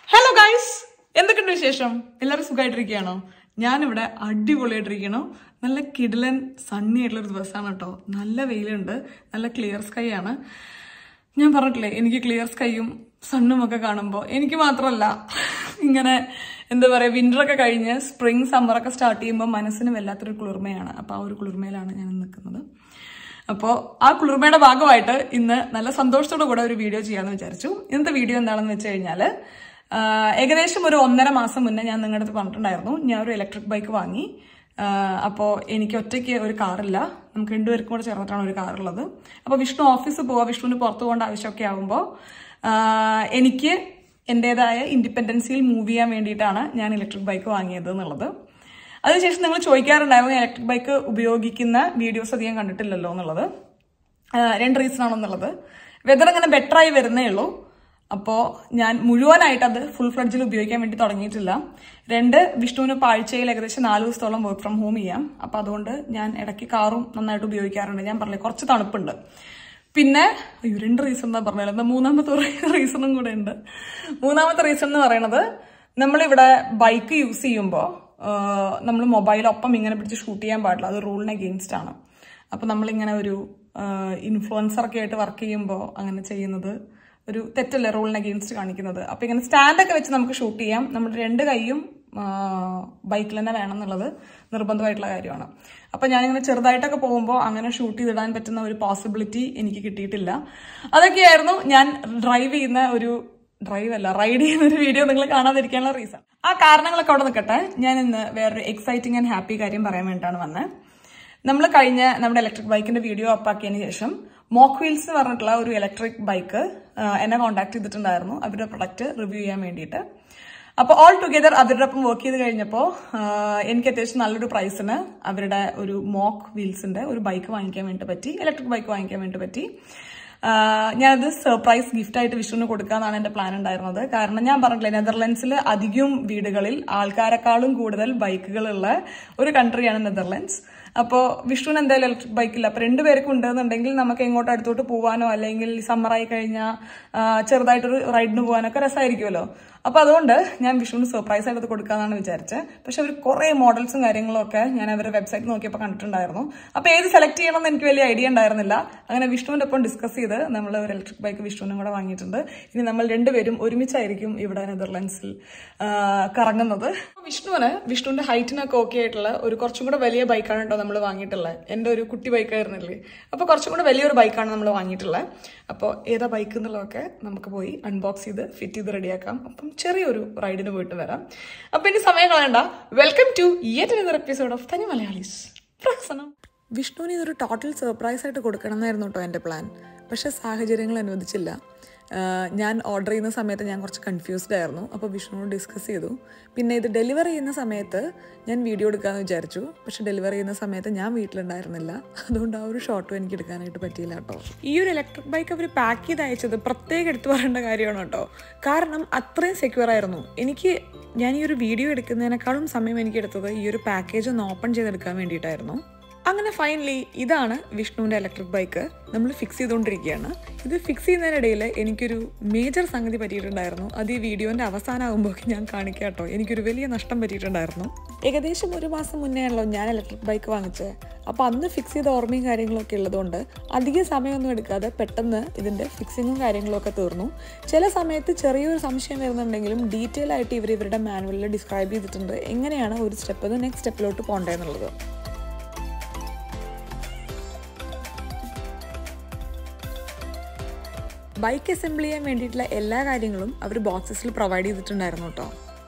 hello guys എന്തൊക്കെയുണ്ട് വിശേഷം എല്ലാവരും സുഖമായിട്ടിരിക്കുകയാണോ ഞാനിവിടെ അടിപൊളിയായിട്ടിരിക്കണു നല്ല കിടിലൻ സണ്ണി ആയിട്ടുള്ള ഒരു ദിവസമാണ് കേട്ടോ നല്ല വെയിലുണ്ട് നല്ല ക്ലിയർ സ്കൈ ആണ് ഞാൻ പറഞ്ഞിട്ടില്ലേ എനിക്ക് ക്ലിയർ സ്കൈയും സണ്ണും ഒക്കെ കാണുമ്പോൾ എനിക്ക് മാത്രമല്ല ഇങ്ങനെ എന്താ പറയുക വിന്ററൊക്കെ കഴിഞ്ഞ് സ്പ്രിങ് സമ്മറൊക്കെ സ്റ്റാർട്ട് ചെയ്യുമ്പോൾ മനസ്സിന് വല്ലാത്തൊരു കുളിർമയാണ് അപ്പോൾ ആ ഒരു കുളിർമയിലാണ് ഞാൻ നിൽക്കുന്നത് അപ്പോൾ ആ കുളിർമയുടെ ഭാഗമായിട്ട് ഇന്ന് നല്ല സന്തോഷത്തോടു കൂടെ ഒരു വീഡിയോ ചെയ്യാമെന്ന് വിചാരിച്ചു ഇന്നത്തെ വീഡിയോ എന്താണെന്ന് വെച്ച് കഴിഞ്ഞാൽ ഏകദേശം ഒരു ഒന്നര മാസം മുന്നേ ഞാൻ നിങ്ങളുടെ അടുത്ത് പറഞ്ഞിട്ടുണ്ടായിരുന്നു ഞാൻ ഒരു ഇലക്ട്രിക് ബൈക്ക് വാങ്ങി അപ്പോൾ എനിക്ക് ഒറ്റയ്ക്ക് ഒരു കാറില്ല നമുക്ക് രണ്ടുപേർക്കും കൂടെ ചേർന്നിട്ടാണ് ഒരു കാറുള്ളത് അപ്പോൾ വിഷ്ണു ഓഫീസിൽ പോവാ വിഷ്ണുവിന് പുറത്തു പോകേണ്ട ആവശ്യമൊക്കെ ആകുമ്പോൾ എനിക്ക് എൻ്റെതായ ഇൻഡിപെൻഡൻസിയിൽ മൂവ് ചെയ്യാൻ വേണ്ടിയിട്ടാണ് ഞാൻ ഇലക്ട്രിക് ബൈക്ക് വാങ്ങിയത് എന്നുള്ളത് അതിനുശേഷം നിങ്ങൾ ചോദിക്കാറുണ്ടായിരുന്നു ഇലക്ട്രിക് ബൈക്ക് ഉപയോഗിക്കുന്ന വീഡിയോസ് അധികം കണ്ടിട്ടില്ലല്ലോ എന്നുള്ളത് ആ, രണ്ട് റീസൺ ആണെന്നുള്ളത് വെതർ അങ്ങനെ ബെറ്റർ ആയി വരുന്നേ ഉള്ളൂ അപ്പോൾ ഞാൻ മുഴുവനായിട്ട് അത് ഫുൾ ഫ്ലഡ്ജിൽ ഉപയോഗിക്കാൻ വേണ്ടി തുടങ്ങിയിട്ടില്ല രണ്ട് വിഷ്ണുവിന് ഇപ്പോൾ ആഴ്ചയിൽ ഏകദേശം നാല് ദിവസത്തോളം വർക്ക് ഫ്രം ഹോം ചെയ്യാം അപ്പോൾ അതുകൊണ്ട് ഞാൻ ഇടയ്ക്ക് കാറും നന്നായിട്ട് ഉപയോഗിക്കാറുണ്ട് ഞാൻ പറഞ്ഞില്ലേ കുറച്ച് തണുപ്പുണ്ട് പിന്നെ അയ്യോ രണ്ട് റീസൺ എന്താ പറഞ്ഞാൽ എന്താ മൂന്നാമത്തെ റീസണും കൂടെ ഉണ്ട് മൂന്നാമത്തെ റീസൺ എന്ന് പറയുന്നത് നമ്മളിവിടെ ബൈക്ക് യൂസ് ചെയ്യുമ്പോൾ നമ്മൾ മൊബൈൽ ഒപ്പം ഇങ്ങനെ പിടിച്ച് ഷൂട്ട് ചെയ്യാൻ പാടില്ല അത് റൂളിന് അഗെയിൻസ്റ്റ് ആണ് അപ്പോൾ നമ്മളിങ്ങനെ ഒരു ഇൻഫ്ലുവൻസർ ഒക്കെ ആയിട്ട് വർക്ക് ചെയ്യുമ്പോൾ അങ്ങനെ ചെയ്യുന്നത് ഒരു തെറ്റല്ലേ റൂളിന് അഗെയിൻസ്റ്റ് കാണിക്കുന്നത് അപ്പോൾ ഇങ്ങനെ സ്റ്റാൻഡൊക്കെ വെച്ച് നമുക്ക് ഷൂട്ട് ചെയ്യാം നമ്മുടെ രണ്ട് കൈയും ബൈക്കിൽ തന്നെ വേണം എന്നുള്ളത് നിർബന്ധമായിട്ടുള്ള കാര്യമാണ് അപ്പം ഞാനിങ്ങനെ ചെറുതായിട്ടൊക്കെ പോകുമ്പോൾ അങ്ങനെ ഷൂട്ട് ചെയ്തിടാൻ പറ്റുന്ന ഒരു പോസിബിലിറ്റി എനിക്ക് കിട്ടിയിട്ടില്ല അതൊക്കെയായിരുന്നു ഞാൻ ഡ്രൈവ് ചെയ്യുന്ന ഒരു ഡ്രൈവ് അല്ല റൈഡ് ചെയ്യുന്ന ഒരു വീഡിയോ നിങ്ങൾ കാണാതിരിക്കാനുള്ള റീസൺ ആ കാരണങ്ങളൊക്കെ അവിടെ നിൽക്കട്ടെ ഞാൻ ഇന്ന് വേറൊരു എക്സൈറ്റിംഗ് ആൻഡ് ഹാപ്പി കാര്യം പറയാൻ വേണ്ടിയിട്ടാണ് വന്നത് നമ്മൾ കഴിഞ്ഞ നമ്മുടെ ഇലക്ട്രിക് ബൈക്കിന്റെ വീഡിയോ അപ്പാക്കിയതിന് ശേഷം മോക്ക് വീൽസ് എന്ന് പറഞ്ഞിട്ടുള്ള ഒരു ഇലക്ട്രിക് ബൈക്ക് എന്നെ കോൺടാക്ട് ചെയ്തിട്ടുണ്ടായിരുന്നു അവരുടെ പ്രൊഡക്റ്റ് റിവ്യൂ ചെയ്യാൻ വേണ്ടിയിട്ട് അപ്പോൾ ഓൾ ടുഗെദർ അവരുടെ ഒപ്പം വർക്ക് ചെയ്ത് കഴിഞ്ഞപ്പോൾ എനിക്ക് അത്യാവശ്യം നല്ലൊരു പ്രൈസിന് അവരുടെ ഒരു മോക്ക് വീൽസിന്റെ ഒരു ബൈക്ക് വാങ്ങിക്കാൻ വേണ്ടി പറ്റി ഇലക്ട്രിക് ബൈക്ക് വാങ്ങിക്കാൻ വേണ്ടി പറ്റി ആഹ് ഞാനത് സർപ്രൈസ് ഗിഫ്റ്റ് ആയിട്ട് വിഷുവിന് കൊടുക്കാന്നാണ് എന്റെ പ്ലാൻ ഉണ്ടായിരുന്നത് കാരണം ഞാൻ പറഞ്ഞില്ലേ നെതർലൻഡ്സിൽ അധികം വീടുകളിൽ ആൾക്കാരെക്കാളും കൂടുതൽ ബൈക്കുകളുള്ള ഒരു കൺട്രിയാണ് നെതർലൻഡ്സ് അപ്പോൾ വിഷുവിന് എന്തായാലും ഇലക്ട്രിക് ബൈക്കില്ല അപ്പോൾ രണ്ടുപേർക്കും ഉണ്ടെന്നുണ്ടെങ്കിൽ നമുക്ക് എങ്ങോട്ട് അടുത്തോട്ട് പോകാനോ അല്ലെങ്കിൽ സമ്മറായി കഴിഞ്ഞാൽ ചെറുതായിട്ടൊരു റൈഡിന് പോകാനൊക്കെ രസമായിരിക്കുമല്ലോ അപ്പോൾ അതുകൊണ്ട് ഞാൻ വിഷുവിന് സർപ്രൈസ് ആയിട്ട് അത് കൊടുക്കാമെന്നാണ് വിചാരിച്ചത് പക്ഷെ അവർ കുറേ മോഡൽസും കാര്യങ്ങളും ഒക്കെ ഞാൻ അവരുടെ വെബ്സൈറ്റ് നോക്കിയപ്പോൾ കണ്ടിട്ടുണ്ടായിരുന്നു അപ്പോൾ ഏത് സെലക്ട് ചെയ്യണമെന്ന് എനിക്ക് വലിയ ഐഡിയ ഉണ്ടായിരുന്നില്ല അങ്ങനെ വിഷ്ണുവിൻ്റെ ഒപ്പം ഡിസ്കസ് ചെയ്ത് നമ്മൾ ഒരു ഇലക്ട്രിക് ബൈക്ക് വിഷ്ണുവിനും കൂടെ വാങ്ങിയിട്ടുണ്ട് ഇനി നമ്മൾ രണ്ടുപേരും ഒരുമിച്ചായിരിക്കും ഇവിടെ നെതർലൻഡ്സിൽ ആ, കറങ്ങുന്നത് അപ്പോൾ വിഷ്ണുവിന് വിഷ്ണുവിന്റെ ഹൈറ്റിനൊക്കെ ഓക്കെ ആയിട്ടുള്ള ഒരു കുറച്ചും കൂടെ വലിയ ബൈക്കാണ് കേട്ടോ നമ്മൾ വാങ്ങിയിട്ടുള്ളത് എൻ്റെ ഒരു കുട്ടി ബൈക്കായിരുന്നില്ലേ അപ്പോൾ കുറച്ചും കൂടെ വലിയൊരു ബൈക്കാണ് നമ്മൾ വാങ്ങിയിട്ടുള്ളത് അപ്പോൾ ഏതാ ബൈക്ക് എന്നുള്ളതൊക്കെ നമുക്ക് പോയി അൺബോക്സ് ചെയ്ത് ഫിറ്റ് ചെയ്ത് റെഡിയാക്കാം അപ്പം ചെറിയൊരു റൈഡിന് പോയിട്ട് വരാം അപ്പം ഇനി സമയം കളയണ്ട welcome to yet another episode of തനി മലയാളീസ് പ്രസനം വിഷ്ണുവിന് ഇതൊരു ടോട്ടൽ സർപ്രൈസ് ആയിട്ട് കൊടുക്കണം എന്നായിരുന്നു കേട്ടോ എൻ്റെ പ്ലാൻ പക്ഷേ സാഹചര്യങ്ങൾ അനുവദിച്ചില്ല ആഹ് ഞാൻ ഓർഡർ ചെയ്യുന്ന സമയത്ത് ഞാൻ കുറച്ച് കൺഫ്യൂസ്ഡ് ആയിരുന്നു അപ്പോൾ വിഷ്ണുവിനോട് ഡിസ്കസ് ചെയ്തു പിന്നെ ഇത് ഡെലിവർ ചെയ്യുന്ന സമയത്ത് ഞാൻ വീഡിയോ എടുക്കാമെന്ന് വിചാരിച്ചു പക്ഷെ ഡെലിവർ ചെയ്യുന്ന സമയത്ത് ഞാൻ വീട്ടിലുണ്ടായിരുന്നില്ല അതുകൊണ്ട് ആ ഒരു ഷോട്ടും എനിക്ക് എടുക്കാനായിട്ട് പറ്റിയില്ല കേട്ടോ ഈ ഒരു ഇലക്ട്രിക് ബൈക്ക് അവർ പാക്ക് ചെയ്ത് അയച്ചത് പ്രത്യേകം എടുത്തു പറയേണ്ട കാര്യമാണ് കേട്ടോ കാരണം അത്രയും സെക്യൂർ ആയിരുന്നു എനിക്ക് ഞാൻ ഈ ഒരു വീഡിയോ എടുക്കുന്നതിനേക്കാളും സമയം എനിക്ക് എടുത്തത് ഈ ഒരു പാക്കേജ് ഒന്ന് ഓപ്പൺ ചെയ്തെടുക്കാൻ വേണ്ടിയിട്ടായിരുന്നു അങ്ങനെ ഫൈനലി ഇതാണ് വിഷ്ണുവിൻ്റെ ഇലക്ട്രിക് ബൈക്ക് നമ്മൾ ഫിക്സ് ചെയ്തുകൊണ്ടിരിക്കുകയാണ് ഇത് ഫിക്സ് ചെയ്യുന്നതിനിടയിൽ എനിക്കൊരു മേജർ സംഗതി പറ്റിയിട്ടുണ്ടായിരുന്നു അത് ഈ വീഡിയോൻ്റെ അവസാനമാകുമ്പോൾ ഞാൻ കാണിക്കാം കേട്ടോ എനിക്കൊരു വലിയ നഷ്ടം പറ്റിയിട്ടുണ്ടായിരുന്നു ഏകദേശം ഒരു മാസം മുന്നേ ആണല്ലോ ഞാൻ ഇലക്ട്രിക് ബൈക്ക് വാങ്ങിച്ചത് അപ്പോൾ അന്ന് ഫിക്സ് ചെയ്ത ഓർമ്മയും കാര്യങ്ങളൊക്കെ ഉള്ളതുകൊണ്ട് അധികം സമയമൊന്നും എടുക്കാതെ പെട്ടെന്ന് ഇതിൻ്റെ ഫിക്സിങ്ങും കാര്യങ്ങളൊക്കെ തീർന്നു ചില സമയത്ത് ചെറിയൊരു സംശയം വരുന്നുണ്ടെങ്കിലും ഡീറ്റെയിൽ ആയിട്ട് ഇവർ ഇവരുടെ മാനുവലിൽ ഡിസ്ക്രൈബ് ചെയ്തിട്ടുണ്ട് എങ്ങനെയാണ് ഒരു സ്റ്റെപ്പ് നെക്സ്റ്റ് സ്റ്റെപ്പിലോട്ട് പോകേണ്ടതെന്നുള്ളത് ബൈക്ക് അസംബിൾ ചെയ്യാൻ വേണ്ടിയിട്ടുള്ള എല്ലാ കാര്യങ്ങളും അവർ ബോക്സസിൽ പ്രൊവൈഡ് ചെയ്തിട്ടുണ്ടായിരുന്നു കേട്ടോ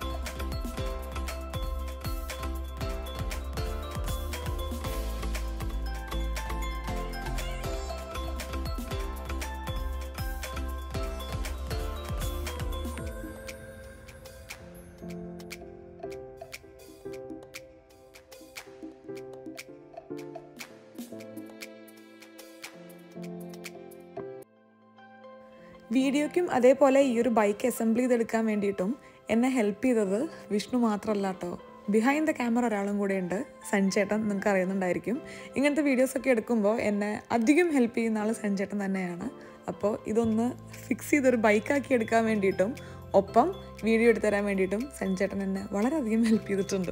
വീഡിയോയ്ക്കും അതേപോലെ ഈ ഒരു ബൈക്ക് അസംബിൾ ചെയ്തെടുക്കാൻ വേണ്ടിയിട്ടും എന്നെ ഹെൽപ്പ് ചെയ്തത് വിഷ്ണു മാത്രമല്ല കേട്ടോ ബിഹൈൻഡ് ദ ക്യാമറ ഒരാളും കൂടെ ഉണ്ട് സഞ്ചേട്ടൻ നിങ്ങൾക്ക് അറിയുന്നുണ്ടായിരിക്കും ഇങ്ങനത്തെ വീഡിയോസൊക്കെ എടുക്കുമ്പോൾ എന്നെ അധികം ഹെൽപ്പ് ചെയ്യുന്ന ആൾ സഞ്ചേട്ടൻ തന്നെയാണ് അപ്പോൾ ഇതൊന്ന് ഫിക്സ് ചെയ്തൊരു ബൈക്കാക്കി എടുക്കാൻ വേണ്ടിയിട്ടും ഒപ്പം വീഡിയോ എടുത്തു തരാൻ വേണ്ടിയിട്ടും സഞ്ജേട്ടൻ എന്നെ വളരെയധികം ഹെൽപ്പ് ചെയ്തിട്ടുണ്ട്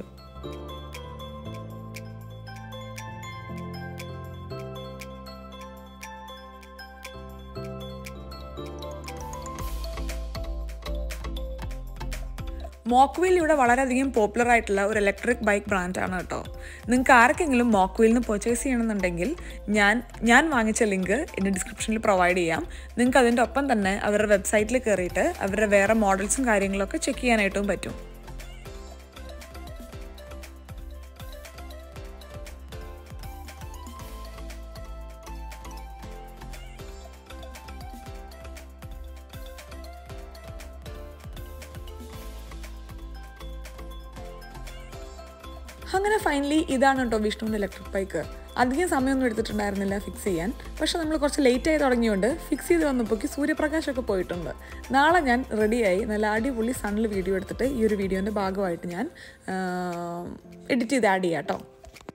മോക്ക്വീൽ ഇവിടെ വളരെയധികം പോപ്പുലർ ആയിട്ടുള്ള ഒരു ഇലക്ട്രിക് ബൈക്ക് ബ്രാൻഡാണ് കേട്ടോ നിങ്ങൾക്ക് ആർക്കെങ്കിലും മോക്ക്വീൽ നിന്ന് പർച്ചേസ് ചെയ്യണമെന്നുണ്ടെങ്കിൽ ഞാൻ ഞാൻ വാങ്ങിച്ച ലിങ്ക് എൻ്റെ ഡിസ്ക്രിപ്ഷനിൽ പ്രൊവൈഡ് ചെയ്യാം നിങ്ങൾക്ക് അതിൻ്റെ ഒപ്പം തന്നെ അവരുടെ വെബ്സൈറ്റിൽ കയറിയിട്ട് അവരുടെ വേറെ മോഡൽസും കാര്യങ്ങളൊക്കെ ചെക്ക് ചെയ്യാനായിട്ടും പറ്റും അങ്ങനെ ഫൈനലി ഇതാണ് കേട്ടോ വിഷ്ണുവിൻ്റെ ഇലക്ട്രിക് ബൈക്ക് അധികം സമയമൊന്നും എടുത്തിട്ടുണ്ടായിരുന്നില്ല ഫിക്സ് ചെയ്യാൻ പക്ഷെ നമ്മൾ കുറച്ച് ലേറ്റ് ആയി തുടങ്ങിയോണ്ട് ഫിക്സ് ചെയ്ത് വന്നപ്പോഴേക്ക് സൂര്യപ്രകാശമൊക്കെ പോയിട്ടുണ്ട് നാളെ ഞാൻ റെഡിയായി നല്ല അടിപൊളി സണ്ണിൽ വീഡിയോ എടുത്തിട്ട് ഈ ഒരു വീഡിയോൻ്റെ ഭാഗമായിട്ട് ഞാൻ എഡിറ്റ് ചെയ്ത് ആഡ് ചെയ്യാം കേട്ടോ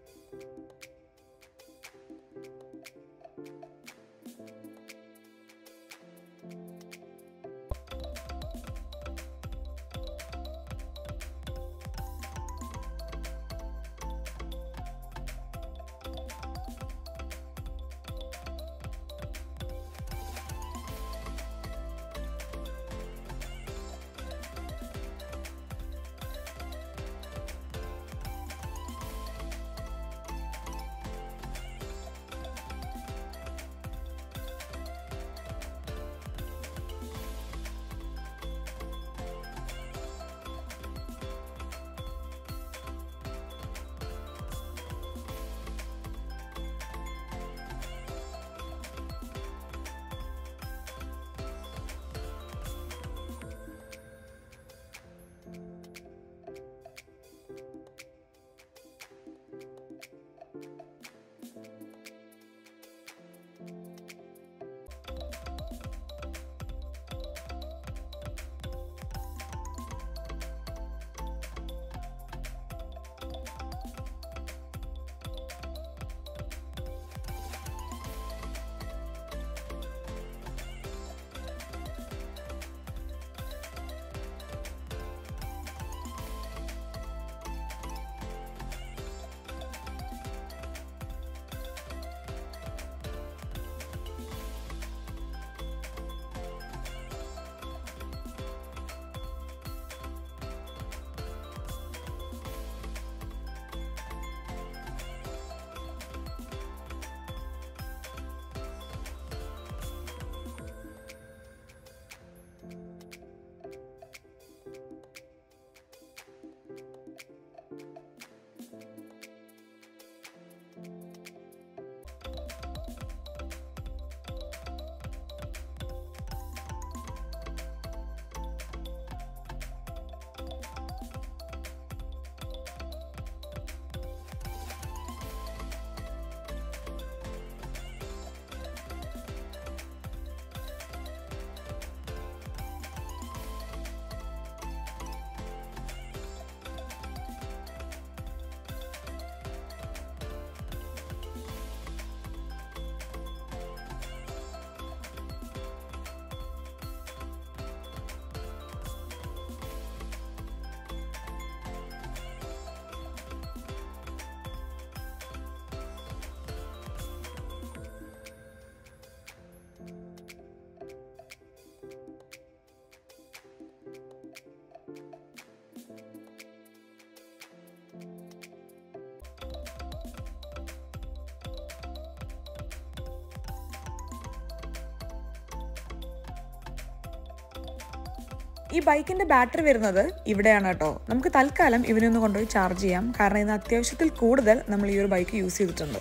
ഈ ബൈക്കിൻ്റെ ബാറ്ററി വരുന്നത് ഇവിടെയാണ് കേട്ടോ നമുക്ക് തൽക്കാലം ഇവനൊന്ന് കൊണ്ടുപോയി ചാർജ് ചെയ്യാം കാരണം ഇന്ന് അത്യാവശ്യത്തിൽ കൂടുതൽ നമ്മൾ ഈ ഒരു ബൈക്ക് യൂസ് ചെയ്തിട്ടുണ്ട്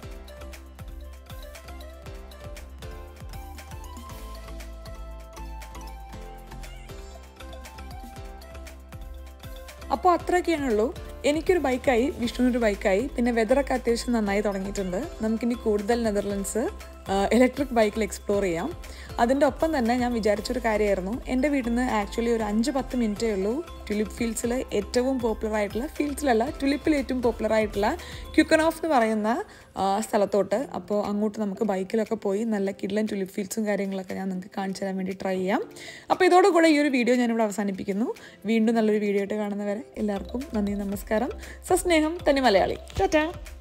അപ്പോൾ അത്രയൊക്കെയാണുള്ളൂ എനിക്കൊരു ബൈക്കായി വിഷ്ണുവിനൊരു ബൈക്കായി പിന്നെ വെതറൊക്കെ അത്യാവശ്യം നന്നായി തുടങ്ങിയിട്ടുണ്ട് നമുക്കിനി കൂടുതൽ നെതർലൻഡ്സ് ഇലക്ട്രിക് ബൈക്കിൽ എക്സ്പ്ലോർ ചെയ്യാം അതിൻ്റെ ഒപ്പം തന്നെ ഞാൻ വിചാരിച്ചൊരു കാര്യമായിരുന്നു എൻ്റെ വീട്ടിൽ നിന്ന് ആക്ച്വലി ഒരു അഞ്ച് പത്ത് മിനിറ്റേ ഉള്ളൂ ട്യുലിപ്പ് ഫീൽഡ്സിൽ ഏറ്റവും പോപ്പുലർ ആയിട്ടുള്ള ഫീൽഡ്സിലല്ല ട്യുലിപ്പിൽ ഏറ്റവും പോപ്പുലർ ആയിട്ടുള്ള ക്യുക്കനോഫ് എന്ന് പറയുന്ന ആ, സ്ഥലത്തോട്ട് അപ്പോൾ അങ്ങോട്ട് നമുക്ക് ബൈക്കിലൊക്കെ പോയി നല്ല കിഡ്ലൻ ട്യുലിപ്പ് ഫീൽഡ്സും കാര്യങ്ങളൊക്കെ ഞാൻ നിങ്ങൾക്ക് കാണിച്ചു തരാൻ വേണ്ടി ട്രൈ ചെയ്യാം അപ്പോൾ ഇതോടുകൂടെ ഈ ഒരു വീഡിയോ ഞാനിവിടെ അവസാനിപ്പിക്കുന്നു വീണ്ടും നല്ലൊരു വീഡിയോ ആയിട്ട് കാണുന്നവരെ എല്ലാവർക്കും നന്ദി നമസ്കാരം സസ്നേഹം തനി മലയാളി ടാറ്റാ